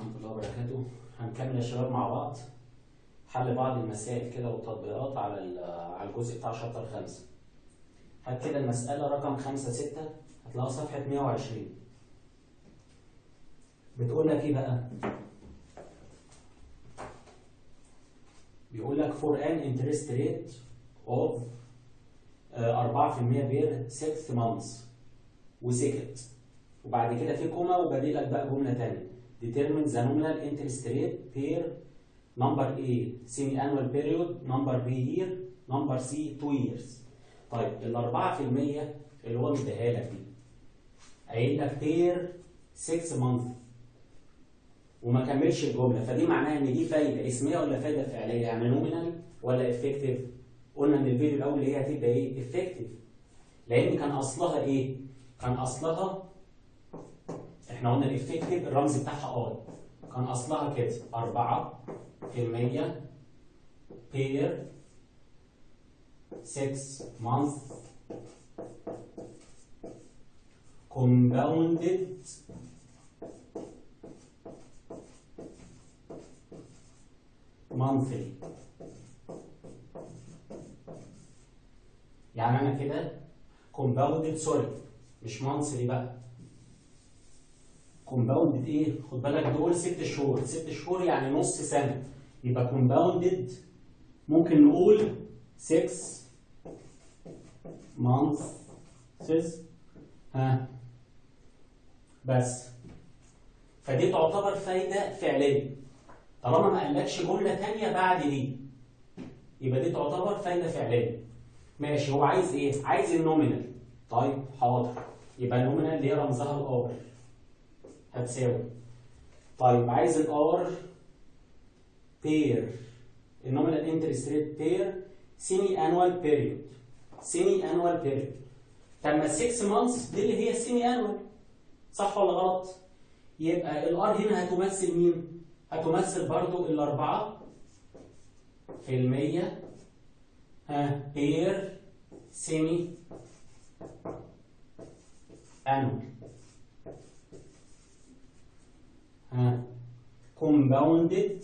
ورحمة الله وبركاته هنكمل يا شباب مع بعض حل بعض المسائل كده والتطبيقات على ال- على الجزء بتاع شابتر خمسة هات كده المسألة رقم خمسة ستة هتلاقوها صفحة 120 بتقول لك ايه بقى؟ بيقول لك for an interest rate of آه، 4% بير 6 months وسكت وبعد كده في كوما وبادئ لك بقى جمله ثانيه determine the nominal interest rate per number A semi annual period number B year number C 2 years طيب ال 4% اللي هو مديها لك دي قايل لك بير 6 month وما كملش الجمله فدي معناها ان دي فايده اسميه ولا فايده فعليه يعني نومينال ولا افكتيف قلنا ان الفيديو الاول هي هتبقى ايه افكتيف لان كان اصلها ايه كان اصلها احنا قلنا الافكتيف الرمز بتاعها ار كان اصلها كده 4 في المية بير 6 month compounded monthly يعني انا كده compounded سوري مش monthly بقى كومباوندد ايه؟ خد بالك دول ست شهور، ست شهور يعني نص سنة. يبقى كومباوندد ممكن نقول 6 months ها بس فدي تعتبر فايدة فعلية. طالما ما قالكش جملة تانية بعد دي يبقى دي تعتبر فايدة فعلية. ماشي هو عايز ايه؟ عايز النومينال. طيب حاضر. يبقى النومينال اللي هي رمزها الار. هتساوي طيب عايز الار بير النومينال انترست ريت بير سيمي انوال بيريود سيمي انوال بيريود طب ما 6 مانثس دي اللي هي السيمي انوال صح ولا غلط؟ يبقى الار هنا هتمثل مين؟ هتمثل برضو الأربعة في المية ها بير سيمي انوال ها compounded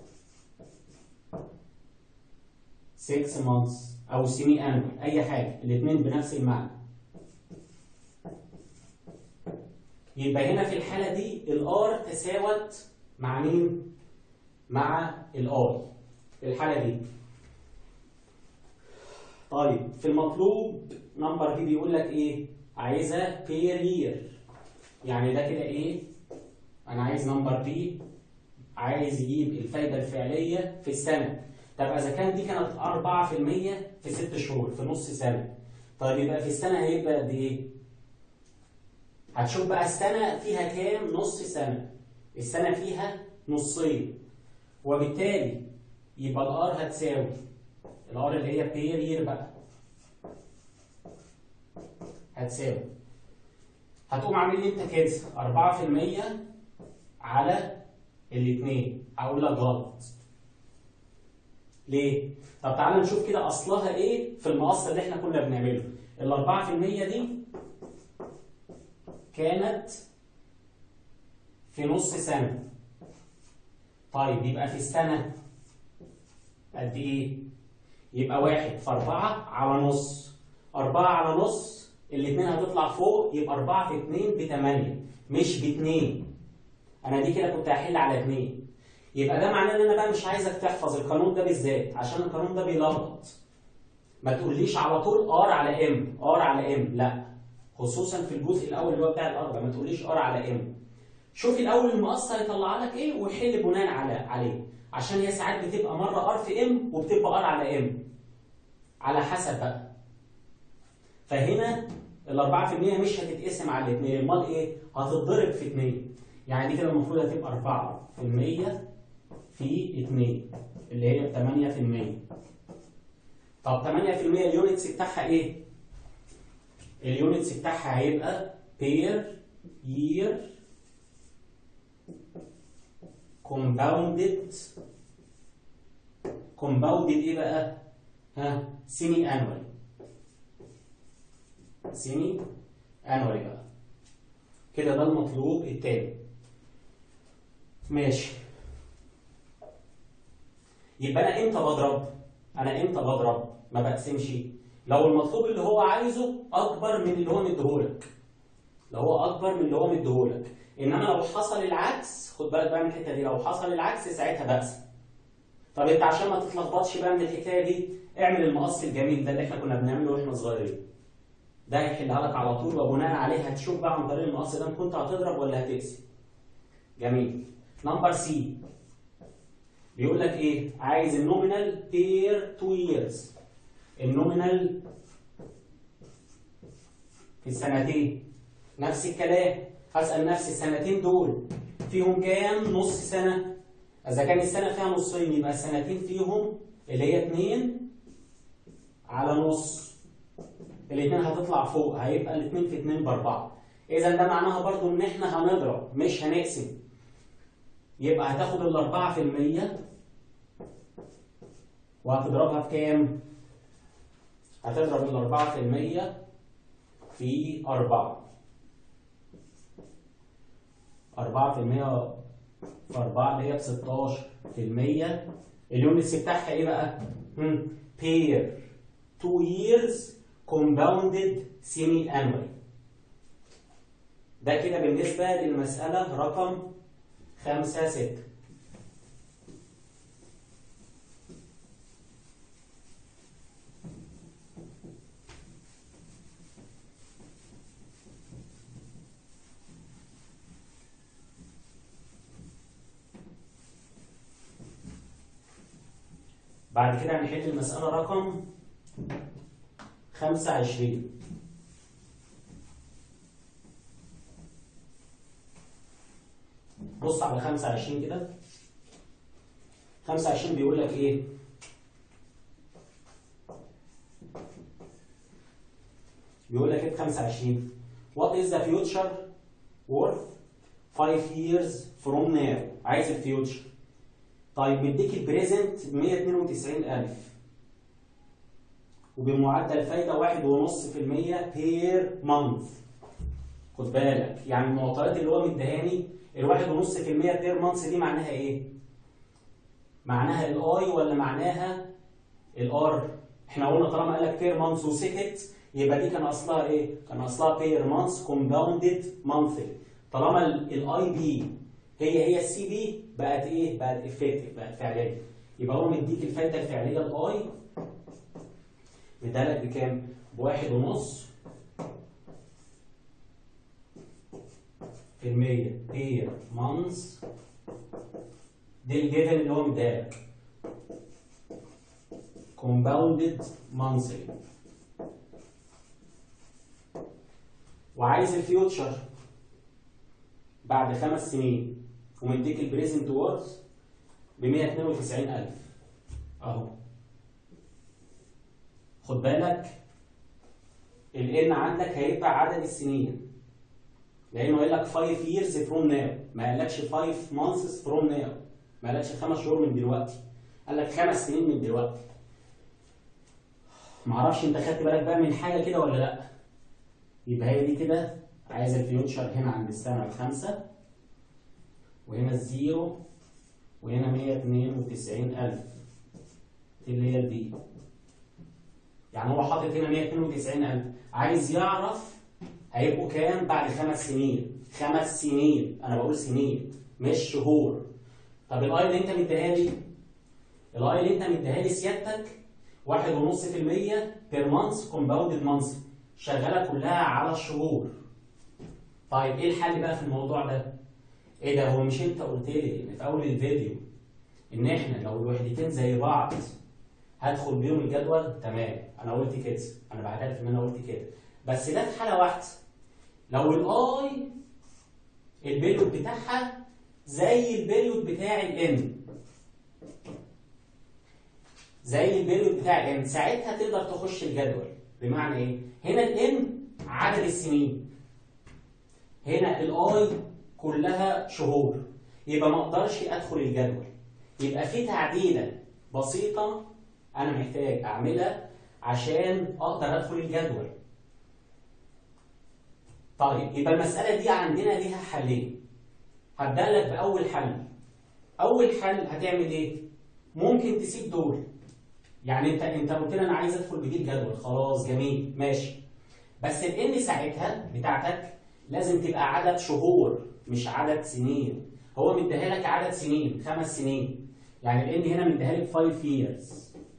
6 months او semi annual اي حاجه الاثنين بنفس المعنى يبقى هنا في الحاله دي الار تساوت مع مين مع الار في الحاله دي طيب في المطلوب نمبر دي بيقول لك ايه عايزه بير يير يعني ده كده ايه انا عايز نمبر بي عايز يجيب الفايده الفعليه في السنه طب اذا كان دي كانت 4% في 6 شهور في نص سنه طيب يبقى في السنه هيبقى قد ايه هتشوف بقى السنه فيها كام نص سنه السنه فيها نصين وبالتالي يبقى الار هتساوي الار اللي هي بير يير بقى هتساوي هتقوم عامل لي انت كده 4% على الاثنين هقول لك غلط ليه؟ طب تعالى نشوف كده اصلها ايه في المقص اللي احنا كنا بنعمله ال 4% دي كانت في نص سنة طيب يبقى في السنة قد ايه؟ يبقى واحد في أربعة على نص أربعة على نص الاثنين هتطلع فوق يبقى أربعة في اتنين بتمانية مش باتنين انا دي كده كنت هحل على اتنين يبقى ده معناه ان انا بقى مش عايزك تحفظ القانون ده بالذات عشان القانون ده بيلخبط ما تقوليش على طول ار على ام ار على ام لا خصوصا في الجزء الاول اللي هو بتاع الار ده ما تقوليش ار على ام شوف الاول المقص هيطلع لك ايه وحل بناء على عليه عشان هي ساعات بتبقى مره ار في ام وبتبقى ار على ام على حسب بقى فهنا ال 4% مش هتتقسم على الاثنين امال ايه هتتضرب في اثنين يعني دي كده المفروض هتبقى 4 في المية في 2 اللي هي ب 8 في المية طب 8 في المية اليونتس بتاعها ايه؟ اليونتس بتاعها هيبقى بير يير compounded compounded ايه بقى؟ ها سيمي انوال سيمي انوال بقى كده ده المطلوب التاني ماشي يبقى انا امتى بضرب انا امتى بضرب ما بقسمش لو المطلوب اللي هو عايزه اكبر من اللي هو مديهولك لو هو اكبر من اللي هو مديهولك انما لو حصل العكس خد بالك بقى من الحته دي لو حصل العكس ساعتها بقسم طب انت عشان ما تتلخبطش بقى من الحكايه دي اعمل المقص الجميل ده اللي احنا كنا بنعمله واحنا صغيرين ده هيحلها لك على طول وبناء عليه هتشوف بقى عن طريق المقص ده ان كنت هتضرب ولا هتقسم جميل نمبر سي بيقول لك ايه عايز النومينال بير تو ييرز النومينال في السنتين نفس الكلام هسأل نفسي السنتين دول فيهم كام نص سنة إذا كان السنة فيها نصين يبقى السنتين فيهم اللي هي اتنين على نص الاتنين هتطلع فوق هيبقى الاتنين في اتنين بأربعة إذا ده معناها برضو إن إحنا هنضرب مش هنقسم يبقى هتاخد الأربعة في المية وهتضربها في كام؟ هتضرب الأربعة في المية في أربعة أربعة في المية في أربعة اللي هي بستاشر في المية اليونتس بتاعها إيه بقى؟ هم، pair two years compounded semi annually ده كده بالنسبة للمسألة رقم خمسة ستة بعد كده هنحل المسألة رقم خمسة عشرين بص على خمسة عشرين كده خمسة عشرين بيقول لك ايه بيقول لك ايه في 25 What is the future worth 5 years from now عايز الفيوتشر طيب مديك البريزنت ب 192000 وبمعدل فايده 1.5% بير مانث خد بالك يعني المعطيات اللي هو مديهاني ال 1.5% بير مانث دي معناها ايه؟ معناها الاي ولا معناها الار؟ احنا قلنا طالما قال لك بير مانث وسكت يبقى دي كان اصلها ايه؟ كان اصلها بير مانث كومباوندد مانثلي طالما الاي بي هي هي السي بي بقت ايه؟ بقت افكتيف بقت فعليه يبقى هو مديك الفايده الفعليه الاي مديها لك بكام؟ بواحد ونص في المية بير مانث دي الجيفن اللي هو مديها لك compounded monthly وعايز الفيوتشر بعد خمس سنين ومديك البريزنت وورث ب 192000 اهو خد بالك ال n عندك هيبقى عدد السنين لانه قال لك 5 years from now ما قالكش 5 months from now ما قالكش خمس شهور من دلوقتي قال لك خمس سنين من دلوقتي معرفش انت خدت بالك بقى من حاجه كده ولا لا يبقى هي دي كده عايز الفيوتشر هنا عند السنه الخامسه وهنا الزيرو وهنا 192000 دي اللي هي دي يعني هو حاطط هنا 192000 عايز يعرف هيبقوا كام بعد خمس سنين خمس سنين انا بقول سنين مش شهور طب الاي اللي انت مديها لي الاي اللي انت مديها لي سيادتك واحد ونص في المية بير مانث كومباوندد مانث شغالة كلها على الشهور طيب ايه الحل بقى في الموضوع ده؟ ايه ده هو مش انت قلت لي ان في اول الفيديو ان احنا لو الوحدتين زي بعض هدخل بيهم الجدول تمام انا قلت كده انا بعترف ان انا قلت كده بس ده في حاله واحده لو الاي البيريود بتاعها زي البيريود بتاع الان زي البيريود بتاع الان ساعتها تقدر تخش الجدول بمعنى ايه هنا الان عدد السنين هنا الاي كلها شهور يبقى ما اقدرش ادخل الجدول يبقى في تعديله بسيطه انا محتاج اعملها عشان اقدر ادخل الجدول طيب يبقى المساله دي عندنا ليها حلين هبدا لك باول حل اول حل هتعمل ايه ممكن تسيب دول يعني انت انت قلت لي انا عايز ادخل بدي الجدول خلاص جميل ماشي بس الان ساعتها بتاعتك لازم تبقى عدد شهور مش عدد سنين هو مديها لك عدد سنين خمس سنين يعني الان هنا مديها لك 5 years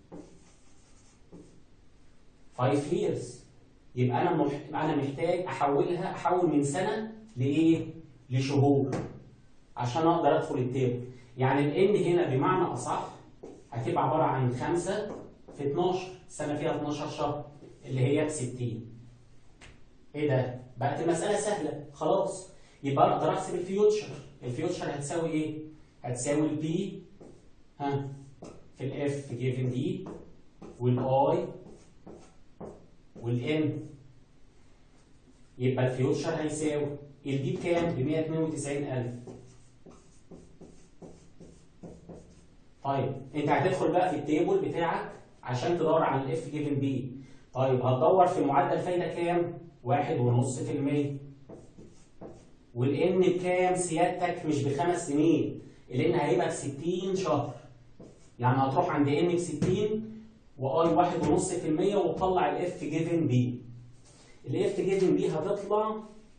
5 years يبقى انا مح... انا محتاج احولها احول من سنه لايه لشهور عشان اقدر ادخل التيبل يعني الان هنا بمعنى اصح هتبقى عباره عن 5 في 12 السنه فيها 12 شهر اللي هي ب 60 ايه ده بقت المساله سهله خلاص يبقى اقدر احسب الفيوتشر الفيوتشر هتساوي ايه هتساوي البي ها في الاف جيفن دي والاي والام يبقى الفيوتشر هيساوي الدي بكام؟ ب 192000 طيب انت هتدخل بقى في التيبل بتاعك عشان تدور على الاف جيفن بي طيب هتدور في معدل فايده كام؟ واحد ونص في المية والان بكام سيادتك مش بخمس سنين الان هيبقى ب 60 شهر يعني هتروح عند ان ب 60 واي واحد ونص في المية وتطلع الاف جيفن بي الاف جيفن بي هتطلع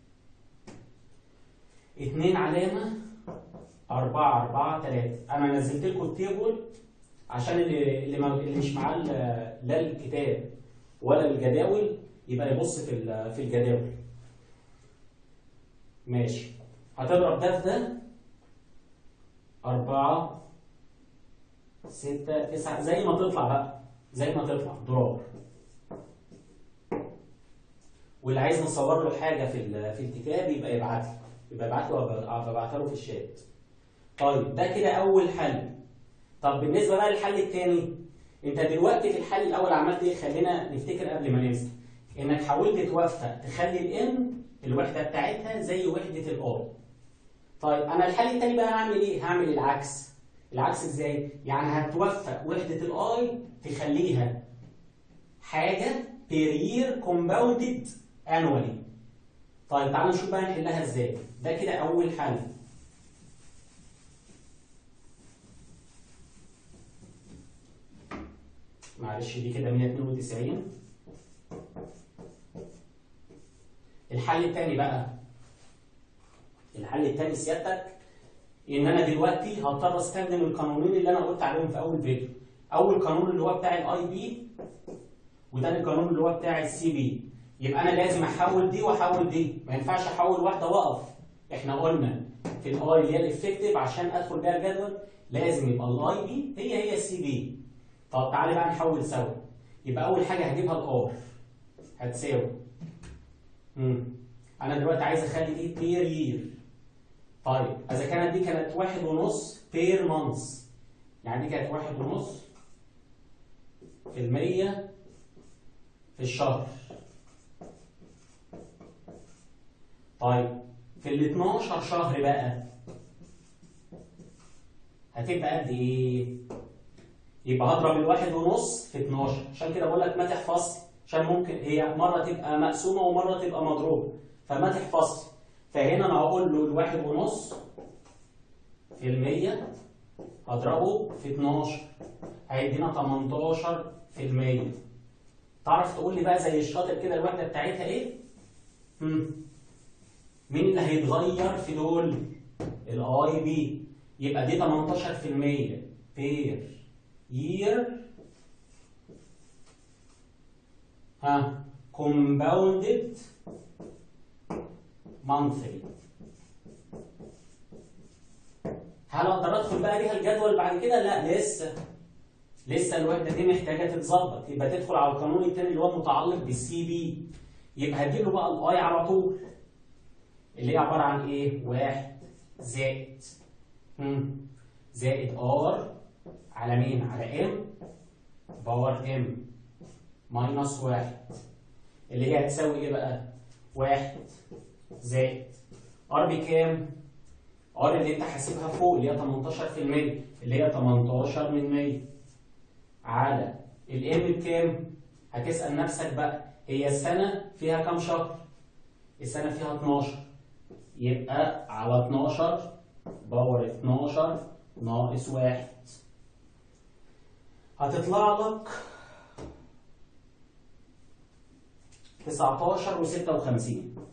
اتنين علامة أربعة أربعة تلاتة أنا نزلت لكم التيبل عشان اللي اللي, ما اللي مش معاه ال- لا الكتاب ولا الجداول يبقى يبص في ال- في الجداول ماشي هتضرب ده في ده أربعة ستة تسعة زي ما تطلع بقى زي ما تطلع ضراب واللي عايز نصور له حاجة في ال- في الكتاب يبقى يبعت لي يبقى يبعت له وابعتها له في الشات طيب ده كده أول حل طب بالنسبة بقى للحل الثاني انت دلوقتي في الحل الاول عملت ايه خلينا نفتكر قبل ما ننسى انك حاولت توفق تخلي الان الوحده بتاعتها زي وحده الاي طيب انا الحل الثاني بقى هعمل ايه هعمل العكس العكس ازاي يعني هتوفق وحده الاي تخليها حاجه بير يير كومباوندد انوالي طيب تعالوا نشوف بقى نحلها ازاي ده كده اول حل معلش دي كده 192 الحل الثاني بقى الحل الثاني سيادتك ان انا دلوقتي هضطر استخدم القانونين اللي انا قلت عليهم في اول فيديو اول قانون اللي هو بتاع الاي بي وتاني قانون اللي هو بتاع السي بي يبقى انا لازم احول دي واحول دي ما ينفعش احول واحده واقف احنا قلنا في الاي اللي هي الافكتيف عشان ادخل بيها الجدول لازم يبقى الاي بي هي هي السي بي طب تعالى بقى نحول سوا يبقى اول حاجه هجيبها الار هتساوي امم انا دلوقتي عايز اخلي دي بير يير طيب اذا كانت دي كانت واحد ونص بير مانث يعني دي كانت واحد ونص في المية في الشهر طيب في ال 12 شهر بقى هتبقى قد ايه؟ يبقى هضرب الواحد ونص في 12 عشان كده بقول لك ما تحفظش عشان ممكن هي مره تبقى مقسومه ومره تبقى مضروبه فما تحفظش فهنا انا هقول له الواحد ونص في المية هضربه في 12 هيدينا 18 في المية تعرف تقول لي بقى زي الشاطر كده الوحده بتاعتها ايه؟ هم. مين اللي هيتغير في دول؟ الاي بي يبقى دي 18% بير year ها compounded monthly هل اقدر ادخل بقى بيها الجدول بعد كده؟ لا لسه لسه الوحده دي محتاجه تتظبط يبقى تدخل على القانون الثاني اللي هو متعلق بالسي بي يبقى هتجيب له بقى الاي على طول اللي هي عباره عن ايه؟ واحد زائد هم، زائد ار على مين؟ على ام باور ام ماينس واحد اللي هي هتساوي ايه بقى؟ واحد زائد ار بكام؟ ار اللي انت حاسبها فوق اللي هي 18% اللي هي 18 من 100 على الام بكام؟ هتسأل نفسك بقى هي السنة فيها كام شهر؟ السنة فيها 12 يبقى على 12 باور 12 ناقص واحد هتطلع لك 19 و56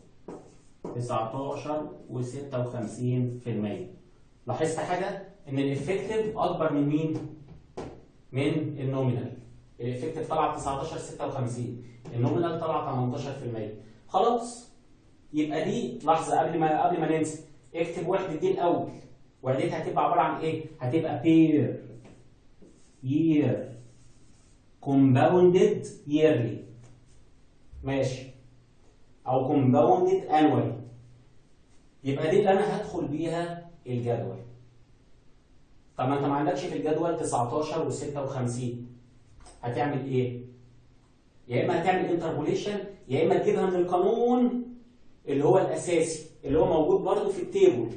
19 و56% لاحظت حاجة؟ إن الإفكتيف أكبر من مين؟ من النومينال الإفكتيف طلع 19 56 النومينال طلع 18% خلاص يبقى دي لحظة قبل ما قبل ما ننسى اكتب وحدة دي الأول وحدتها هتبقى عبارة عن إيه؟ هتبقى بير year compounded yearly ماشي او compounded annually يبقى دي اللي انا هدخل بيها الجدول طب ما انت ما عندكش في الجدول 19 و56 هتعمل ايه يا اما هتعمل انتربوليشن يا اما تجيبها من القانون اللي هو الاساسي اللي هو موجود برضه في التيبل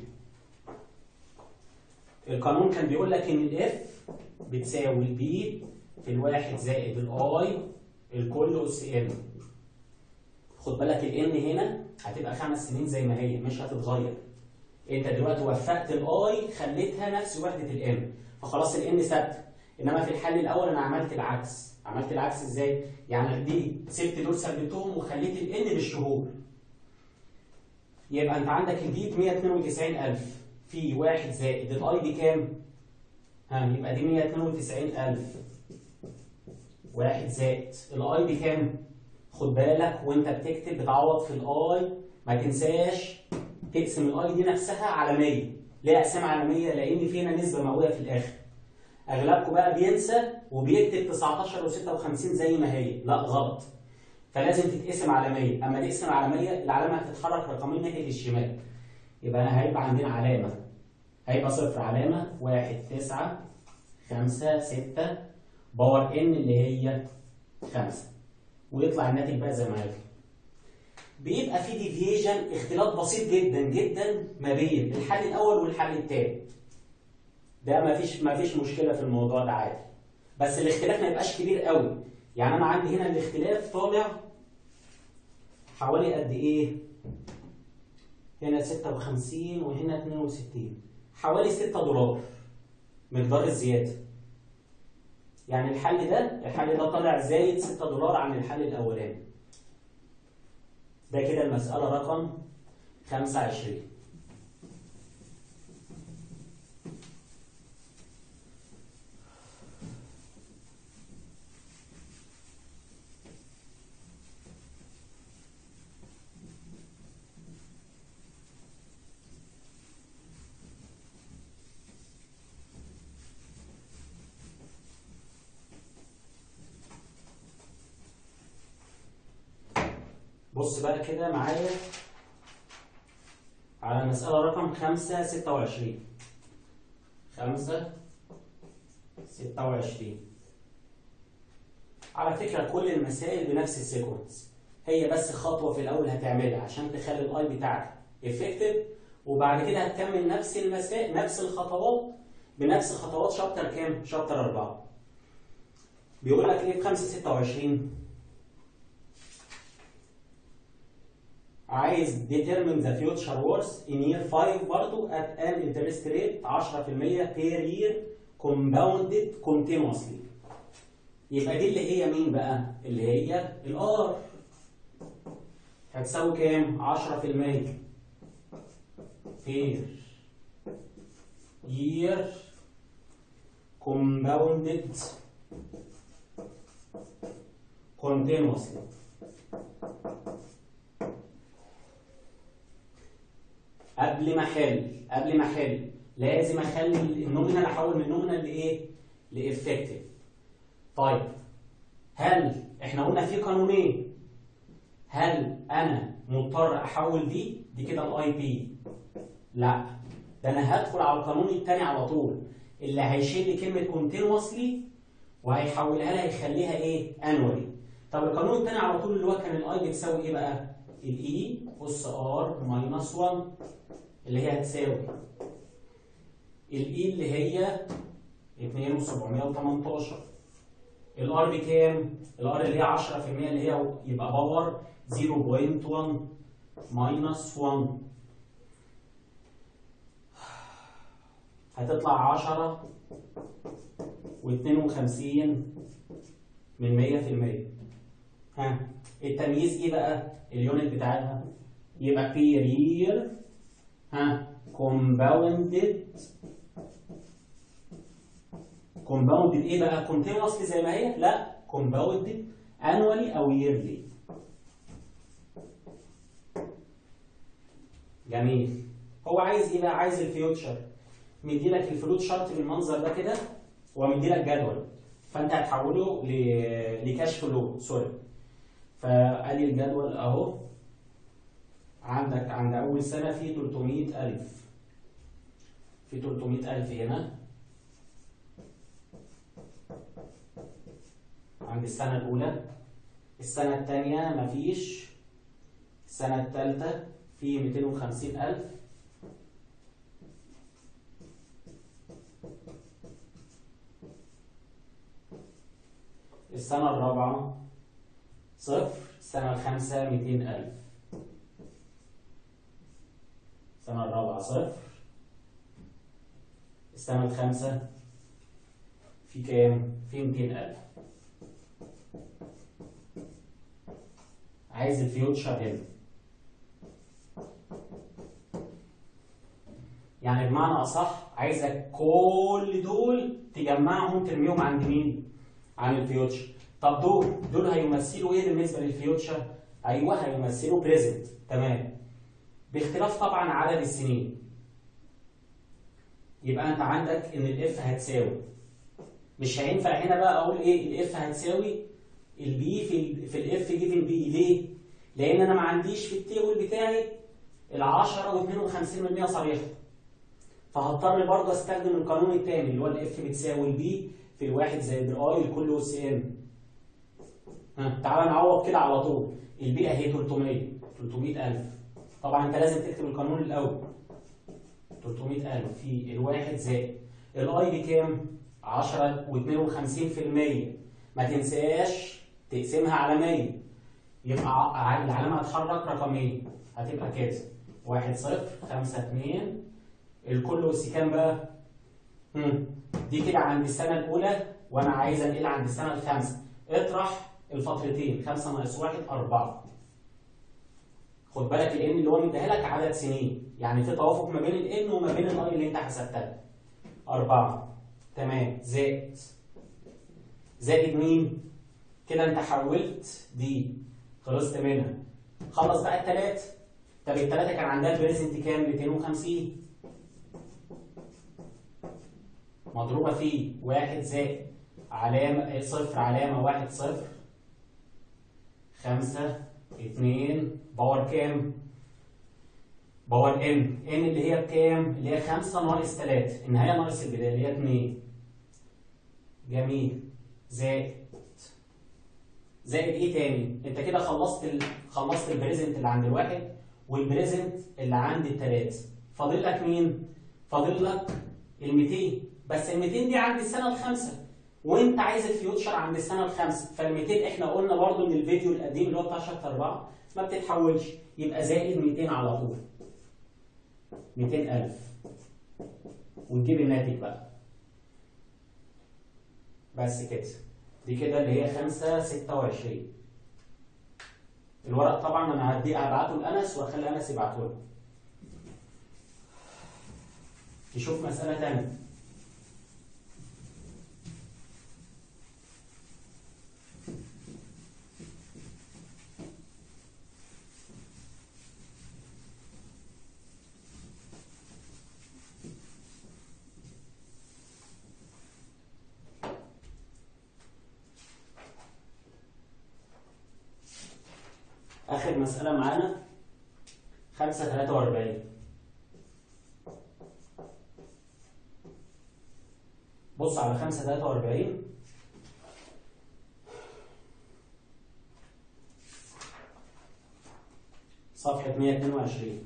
القانون كان بيقول لك ان الاف بتساوي البي في الواحد زائد الاي الكل اس ان خد بالك الان هنا هتبقى خمس سنين زي ما هي مش هتتغير انت دلوقتي وفقت الاي خليتها نفس وحده الان فخلاص الان ثابته انما في الحل الاول انا عملت العكس عملت العكس ازاي يعني دي سبت دول ثبتهم وخليت الان بالشهور يبقى انت عندك البي ب 192000 في واحد زائد الاي دي كام؟ ها يبقى دي 192000 واحد زائد الاي دي كام؟ خد بالك وانت بتكتب بتعوض في الاي ما تنساش تقسم الاي دي نفسها على 100 ليه اقسمها على 100 لان في هنا نسبه مئويه في الاخر اغلبكم بقى بينسى وبيكتب 19 و56 زي ما هي لا غلط فلازم تتقسم على 100 اما تقسم على 100 العلامه هتتحرك رقمين ناحيه الشمال يبقى انا هيبقى عندنا علامه هيبقى صفر علامه 1 9 5 6 باور ان اللي هي 5 ويطلع الناتج بقى زي ما هيطلع بيبقى في ديفيجن اختلاط بسيط جدا جدا ما بين الحل الاول والحل الثاني ده ما فيش ما فيش مشكله في الموضوع ده عادي بس الاختلاف ما يبقاش كبير قوي يعني انا عندي هنا الاختلاف طالع حوالي قد ايه هنا 56 وهنا 62 حوالي 6 دولار مقدار الزياده يعني الحل ده الحل ده طالع زايد 6 دولار عن الحل الاولاني ده كده المسألة رقم 25 بص بقى كده معايا على المسألة رقم خمسة ستة وعشرين خمسة ستة وعشرين على فكرة كل المسائل بنفس السيكونس هي بس خطوة في الأول هتعملها عشان تخلي الأي بتاعك افكتيف وبعد كده هتكمل نفس المسائل نفس الخطوات بنفس خطوات شابتر كام؟ شابتر أربعة بيقول لك إيه في خمسة ستة وعشرين عايز determine the future worth in year 5 برضو at an interest rate 10% per year compounded continuously يبقى دي اللي هي مين بقى؟ اللي هي الار هتساوي كام؟ 10% per year compounded continuously قبل ما احل قبل ما احل لازم اخلي النومينال احول من نومينال لايه؟ لافكتيف. طيب هل احنا قلنا في قانونين هل انا مضطر احول دي؟ دي كده الاي بي. لا ده انا هدخل على القانون الثاني على طول اللي هيشيل لي كلمه كونتينوسلي وهيحولها لها يخليها ايه؟ انوالي. طب القانون الثاني على طول اللي هو كان الاي بتساوي ايه بقى؟ الاي اس ار ماينس 1 اللي هي هتساوي الاي اللي هي 2718 الار بكام؟ الار اللي هي 10% اللي هي يبقى باور 0.1 ماينس 1 هتطلع 10 و52 من 100% ها التمييز ايه بقى اليونت بتاعتها يبقى بيرير ها كومباوندد كومباوندد ايه بقى كونتينوسلي زي ما هي لا كومباوندد انوالي او ييرلي جميل هو عايز ايه بقى عايز الفيوتشر مدي لك الفلوت شارت بالمنظر ده كده ومدي لك جدول فانت هتحوله ل- لكاش فلو سوري فقال لي الجدول اهو عندك عند اول سنه في 300000 في 300000 هنا عند السنه الاولى السنه الثانيه مفيش السنه الثالثه في 250000 السنة الرابعة صفر السنة الخامسة ميتين ألف السنة الرابعة صفر السنة الخامسة في كام؟ في ميتين ألف عايز الفيوتشر هنا يعني بمعنى أصح عايزك كل دول تجمعهم ترميهم عند مين؟ عن الفيوتشر طب دول دول هيمثلوا ايه بالنسبه للفيوتشر ايوه هيمثلوا بريزنت تمام باختلاف طبعا عدد السنين يبقى انت عندك ان الاف هتساوي مش هينفع هنا بقى اقول ايه الاف هتساوي البي في ال في الاف جيفن بي ليه لان انا ما عنديش في التيبل بتاعي ال 10 و52% صريحه فهضطر برضه استخدم القانون الثاني اللي هو الاف بتساوي البي في الواحد زائد الاي لكل اس ان ها تعالى نعوض كده على طول البي اهي 300 300000 طبعا انت لازم تكتب القانون الاول 300000 في الواحد زائد الاي بكام 10 و52% ما تنساش تقسمها على 100 يبقى ع- العلامه هتحرك رقمين هتبقى كده 1 0 5 2 الكل اس كام بقى مم. دي كده عند السنة الأولى وأنا عايز أنقل عند السنة الخامسة اطرح الفترتين خمسة ناقص واحد أربعة خد بالك ال N اللي هو مديها لك عدد سنين يعني في توافق ما بين ال N وما بين ال I اللي أنت حسبتها أربعة تمام زائد زائد مين؟ كده أنت حولت دي خلصت منها خلص بقى التلاتة طب التلاتة كان عندها البريزنت كام؟ 250 مضروبة في واحد زائد علامة صفر علامة واحد صفر خمسة اتنين باور كام؟ باور ان ان اللي هي بكام؟ اللي هي خمسة ناقص تلاتة النهاية ناقص البداية اللي هي اتنين جميل زائد زائد ايه تاني؟ انت كده خلصت ال... خلصت البريزنت اللي عند الواحد والبريزنت اللي عند التلاتة فاضل لك مين؟ فاضل لك ال 200 بس ال 200 دي عند السنه الخامسه وانت عايز الفيوتشر عند السنه الخامسه فال 200 احنا قلنا برضو ان الفيديو القديم اللي هو بتاع شابتر 4 ما بتتحولش يبقى زائد 200 على طول 200000 ونجيب الناتج بقى بس كده دي كده اللي هي 5 26 الورق طبعا انا هدي هبعته لانس واخلي انس يبعته لك نشوف مسألة تانية آخر مسألة معانا خمسة تلاتة وأربعين بص على خمسة تلاتة وأربعين صفحة 122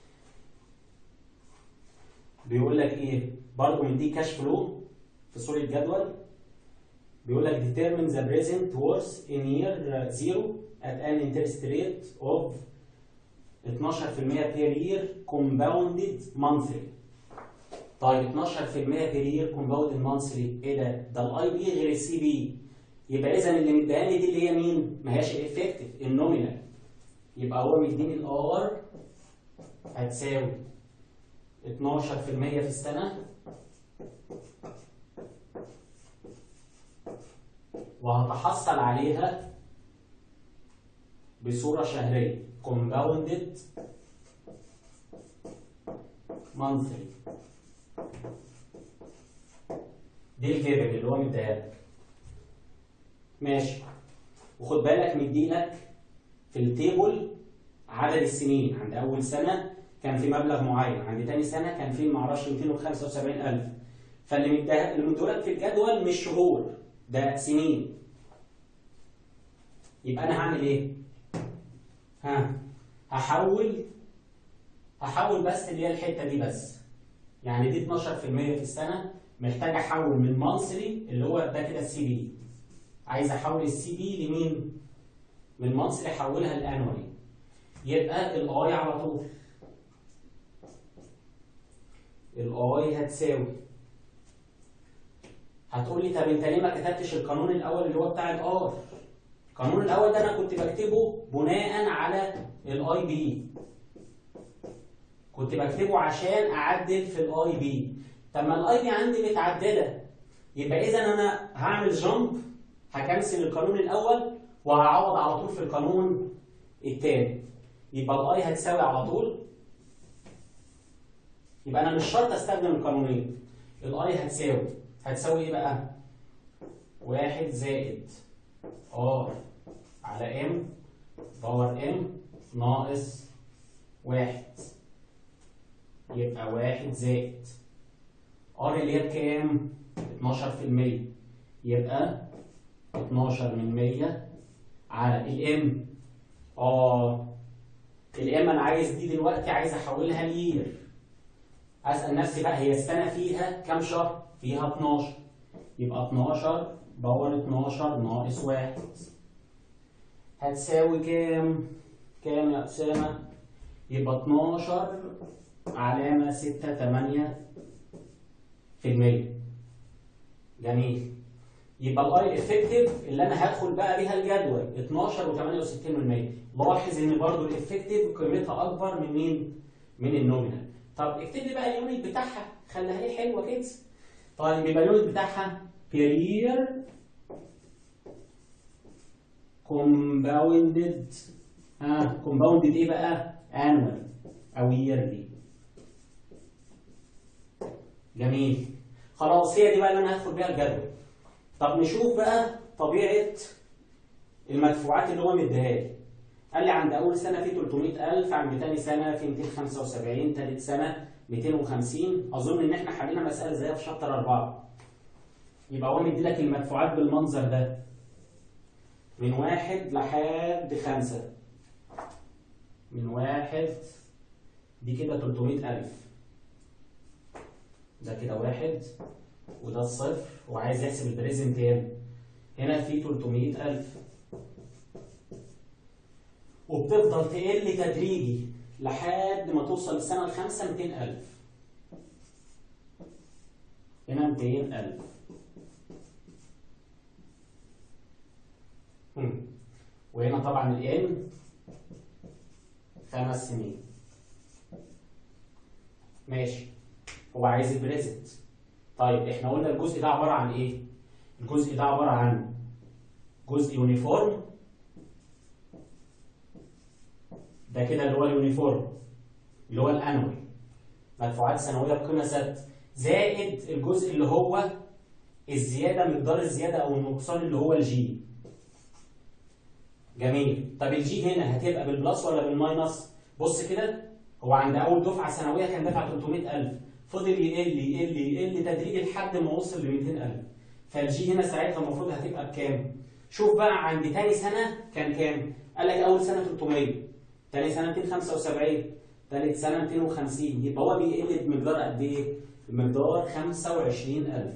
بيقول لك إيه؟ برضه مديك كاش فلو في صورة جدول بيقول لك determine the present worth in year zero at an interest rate of 12% per year compounded monthly طيب 12% بير يير كومباوند مانثلي ايه ده؟ ده الاي بي غير السي بي يبقى اذا اللي مديهاني دي اللي هي مين؟ ما هياش الافكتيف النومينال يبقى هو مديني الار هتساوي 12% في السنه وهتحصل عليها بصورة شهرية compounded monthly دي الفيربل اللي هو مديها لك ماشي وخد بالك مديلك في التيبل عدد السنين عند اول سنه كان في مبلغ معين عند تاني سنه كان في معرفش 275000 فاللي مديها اللي مديهولك في الجدول مش شهور ده سنين يبقى انا هعمل ايه ها هحول هحول بس اللي هي الحته دي بس يعني دي 12% في السنه محتاج احول من مانثلي اللي هو ده كده السي بي عايز احول السي بي لمين من مانثلي احولها لانوالي يبقى الاي على طول الاي هتساوي هتقول لي طب انت ليه ما كتبتش القانون الاول اللي هو بتاع الار القانون الاول ده انا كنت بكتبه بناء على الاي بي كنت بكتبه عشان اعدل في الاي بي طب ما الاي بي عندي متعدله يبقى اذا انا هعمل جامب هكنسل القانون الاول وهعوض على طول في القانون الثاني يبقى الاي هتساوي على طول يبقى انا مش شرط استخدم القانونين الاي هتساوي هتساوي ايه بقى واحد زائد ار على ام باور ام ناقص واحد يبقى واحد زائد ار اللي هي بكام 12% يبقى 12 من 100 على الام اه الام انا عايز دي دلوقتي عايز احولها لير اسال نفسي بقى هي السنه فيها كام شهر فيها 12 يبقى 12 باور 12 ناقص 1 هتساوي كام كام يا اسامه يبقى 12 علامه 6 8 في المية جميل يبقى الاي افكتيف اللي انا هدخل بقى بيها الجدول 12 و68% لاحظ ان برضو الافكتيف قيمتها اكبر من مين؟ من النومينال طب اكتب لي بقى اليونت بتاعها خليها لي حلوه كده طيب يبقى اليونت بتاعها بير كومباوندد ها كومباوندد ايه بقى؟ انوال او ييرلي جميل خلاص هي دي بقى اللي انا هدخل بيها الجدول طب نشوف بقى طبيعه المدفوعات اللي هو مديها لي قال لي عند اول سنه في 300000 عند ثاني سنه في 275 ثالث سنه 250 اظن ان احنا حلينا مساله زيها في شابتر 4 يبقى هو مدي لك المدفوعات بالمنظر ده من واحد لحد خمسة من واحد دي كده 300000 ده كده واحد وده الصفر وعايز يحسب البريزنت هنا هنا في 300000 وبتفضل تقل تدريجي لحد ما توصل للسنة الخامسة 200000 هنا 200000 هم. وهنا طبعا الان خمس سنين ماشي هو عايز البريزنت طيب احنا قلنا الجزء ده عباره عن ايه الجزء ده عباره عن جزء يونيفورم ده كده اللي هو اليونيفورم اللي هو الانوي مدفوعات سنويه بقيمه ثابته زائد الجزء اللي هو الزياده مقدار الزياده او النقصان اللي هو الجي جميل طب الجي هنا هتبقى بالبلس ولا بالماينس بص كده هو عند اول دفعه سنويه كان دافع 300000 فضل يقل يقل يقل تدريجي لحد ما وصل ل 200000 فالجي هنا ساعتها المفروض هتبقى بكام؟ شوف بقى عند تاني سنه كان كام؟ قال لك اول سنه 300 تاني سنه 275 تالت سنه 250 يبقى هو بيقل بمقدار قد ايه؟ بمقدار 25000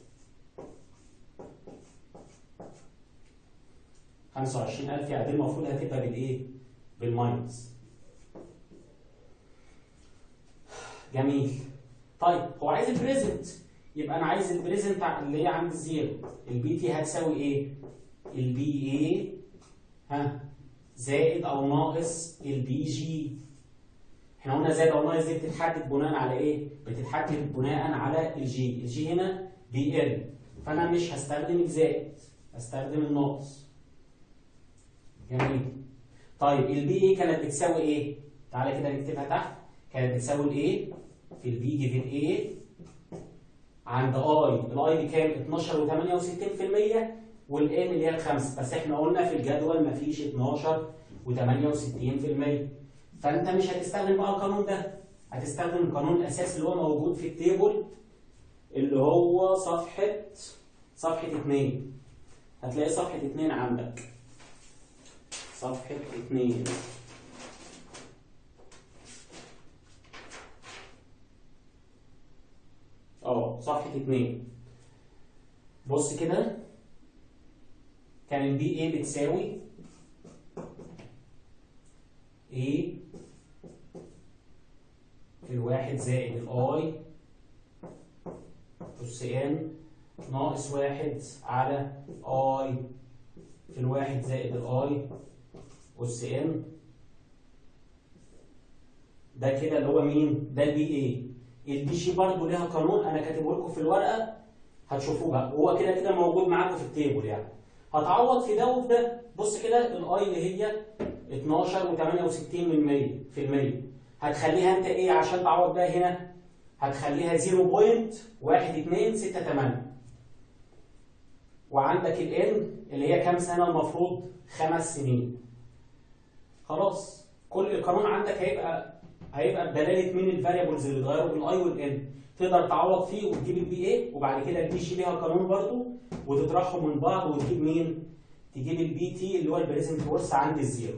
25000 يعني دي المفروض هتبقى بالايه؟ بالماينس جميل طيب هو عايز البريزنت يبقى انا عايز البريزنت اللي هي عند الزيرو البي تي هتساوي ايه البي اي ها زائد او ناقص البي جي احنا قلنا زائد او ناقص دي بتتحدد بناء على ايه بتتحدد بناء على الجي الجي هنا بي ال فانا مش هستخدم الزائد هستخدم الناقص جميل طيب البي اي كانت بتساوي ايه تعالى كده نكتبها تحت كانت بتساوي الايه في البي جيفن ايه عند اي الاي دي كام 12 و68% والان اللي هي الخمسه بس احنا قلنا في الجدول مفيش 12 و68% فانت مش هتستخدم بقى القانون ده هتستخدم القانون الاساسي اللي هو موجود في التيبل اللي هو صفحه صفحه 2 هتلاقي صفحه 2 عندك صفحه 2 اه صفحة اتنين بص كده كان البي ايه بتساوي ايه في الواحد زائد الاي أس ان ناقص واحد على اي في الواحد زائد الاي أس ان ده كده اللي هو مين؟ ده البي ايه البي جي برضه ليها قانون انا كاتبه لكم في الورقه هتشوفوه بقى هو كده كده موجود معاكم في التيبل يعني هتعوض في ده وفي ده بص كده الاي اللي هي 12 و68 من 100 في المية هتخليها انت ايه عشان تعوض بقى هنا هتخليها 0.1268 وعندك الان اللي هي كام سنه المفروض خمس سنين خلاص كل القانون عندك هيبقى هيبقى بدلاله مين الفاريبلز اللي اتغيروا بالاي والان تقدر تعوض فيه وتجيب البي اي وبعد كده البي جي ليها قانون برضه وتطرحهم من بعض وتجيب مين؟ تجيب البي تي اللي هو البريزنت ورث عند الزيرو.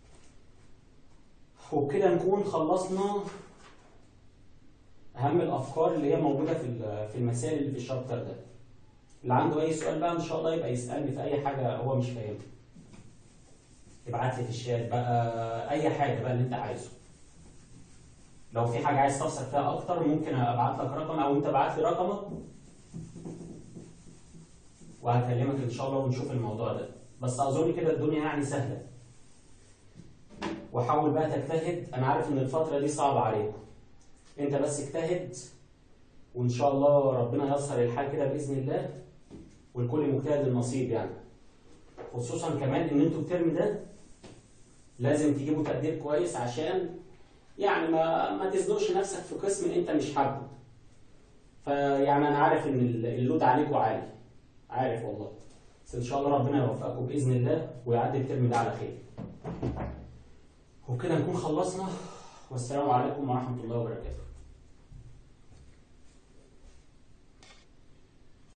وبكده نكون خلصنا اهم الافكار اللي هي موجوده في في المسائل اللي في الشابتر ده. اللي عنده اي سؤال بقى ان شاء الله يبقى يسالني في اي حاجه هو مش فاهمها. ابعت لي في الشات بقى اي حاجه بقى اللي انت عايزه. لو في حاجه عايز تفصل فيها اكتر ممكن ابعت لك رقم او انت ابعت لي رقمك وهكلمك ان شاء الله ونشوف الموضوع ده بس اظن كده الدنيا يعني سهله وحاول بقى تجتهد انا عارف ان الفتره دي صعبه عليكم انت بس اجتهد وان شاء الله ربنا ييسر الحال كده باذن الله والكل مجتهد النصيب يعني خصوصا كمان ان انتوا الترم ده لازم تجيبوا تقدير كويس عشان يعني ما ما تزنقش نفسك في قسم انت مش حابه فيعني انا عارف ان اللود عليكم عالي عارف والله بس ان شاء الله ربنا يوفقكم باذن الله ويعدي الترم ده على خير وبكده نكون خلصنا والسلام عليكم ورحمه الله وبركاته